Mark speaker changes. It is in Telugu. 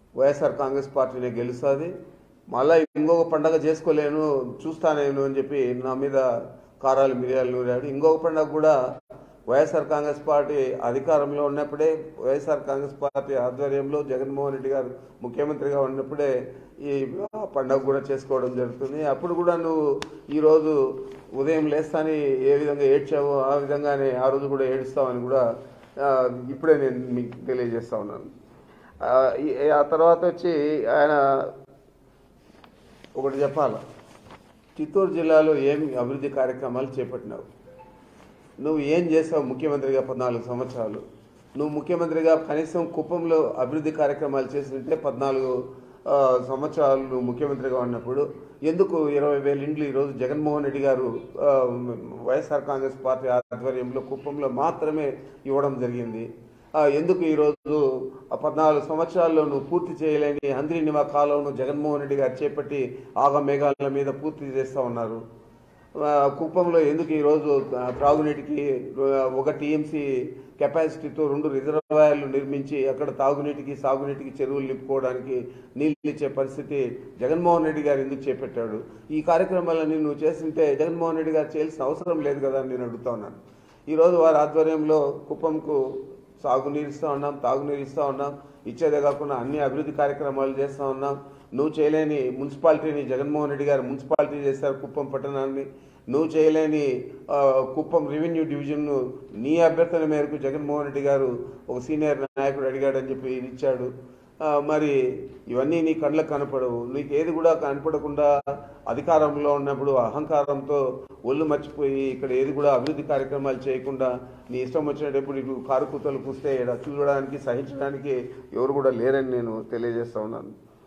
Speaker 1: వైఎస్ఆర్ కాంగ్రెస్ పార్టీనే గెలుస్తుంది మళ్ళా ఇంకొక పండగ చేసుకోలేను చూస్తానేను అని చెప్పి నా మీద కారాలు మిరియాలు నూరాడు ఇంకొక పండగ కూడా వైఎస్ఆర్ కాంగ్రెస్ పార్టీ అధికారంలో ఉన్నప్పుడే వైఎస్ఆర్ కాంగ్రెస్ పార్టీ ఆధ్వర్యంలో జగన్మోహన్ రెడ్డి గారు ముఖ్యమంత్రిగా ఉన్నప్పుడే ఈ పండగ కూడా చేసుకోవడం జరుగుతుంది అప్పుడు కూడా నువ్వు ఈరోజు ఉదయం లేస్తాని ఏ విధంగా ఏడ్చావో ఆ విధంగానే ఆ రోజు కూడా ఏడుస్తావని కూడా ఆ, ఇప్పుడే నేను మీకు తెలియజేస్తా ఉన్నాను ఆ, ఈ- ఆ తర్వాత వచ్చి ఆయన ఒకటి చెప్పాల చిత్తూరు జిల్లాలో ఏం అభివృద్ధి కార్యక్రమాలు చేపట్టినావు నువ్వు ఏం చేసావు ముఖ్యమంత్రిగా పద్నాలుగు సంవత్సరాలు నువ్వు ముఖ్యమంత్రిగా కనీసం కుప్పంలో అభివృద్ధి కార్యక్రమాలు చేసినట్టే పద్నాలుగు ఆ, సంవత్సరాలు నువ్వు ముఖ్యమంత్రిగా ఉన్నప్పుడు ఎందుకు ఇరవై వేల ఇండ్లు ఈరోజు జగన్మోహన్ రెడ్డి గారు ఆ, వైఎస్ఆర్ కాంగ్రెస్ పార్టీ ఆధ్వర్యంలో కుప్పంలో మాత్రమే ఇవ్వడం జరిగింది ఆ, ఎందుకు ఈరోజు ఆ పద్నాలుగు సంవత్సరాల్లో నువ్వు పూర్తి చేయలేని హంద్రి నివా కాలంలో జగన్మోహన్ రెడ్డి గారు చేపట్టి ఆగ మేఘాల మీద పూర్తి చేస్తూ ఉన్నారు ఆ, కుప్పంలో ఎందుకు ఈరోజు ఆ, త్రాగునీటికి ఆ, ఒక టీఎంసీ కెపాసిటీతో రెండు రిజర్వాయర్లు నిర్మించి అక్కడ తాగునీటికి సాగునీటికి చెరువులు నింపుకోవడానికి నీళ్ళు ఇచ్చే పరిస్థితి జగన్మోహన్ రెడ్డి గారు ఎందుకు చేపట్టాడు ఈ కార్యక్రమాలన్నీ నువ్వు చేస్తుంటే జగన్మోహన్ రెడ్డి గారు చేయాల్సిన అవసరం లేదు కదా అని నేను అడుగుతా ఉన్నాను ఈరోజు వారి ఆధ్వర్యంలో కుప్పంకు సాగునీరు ఇస్తూ ఉన్నాం తాగునీరు ఇస్తూ ఉన్నాం ఇచ్చేదే కాకుండా అన్ని అభివృద్ధి కార్యక్రమాలు చేస్తూ ఉన్నాం నువ్వు చేయలేని మున్సిపాలిటీని జగన్మోహన్ రెడ్డి గారు మున్సిపాలిటీ చేశారు కుప్పం పట్టణాన్ని నువ్వు చేయలేని ఆ, కుప్పం రెవెన్యూ డివిజన్ను నీ అభ్యర్థన మేరకు జగన్మోహన్ రెడ్డి గారు ఒక సీనియర్ నాయకుడు అడిగాడని చెప్పి ఇది ఇచ్చాడు ఆ, మరి ఇవన్నీ నీ కళ్ళకు కనపడవు నీకు ఏది కూడా కనపడకుండా అధికారంలో ఉన్నప్పుడు అహంకారంతో ఒళ్ళు మర్చిపోయి ఇక్కడ ఏది కూడా అభివృద్ధి కార్యక్రమాలు చేయకుండా నీ ఇష్టం వచ్చినప్పుడు ఇటు కారు కూతలు కూస్తే ఈడ చూడడానికి సహించడానికి ఎవరు కూడా లేరని నేను తెలియజేస్తా ఉన్నాను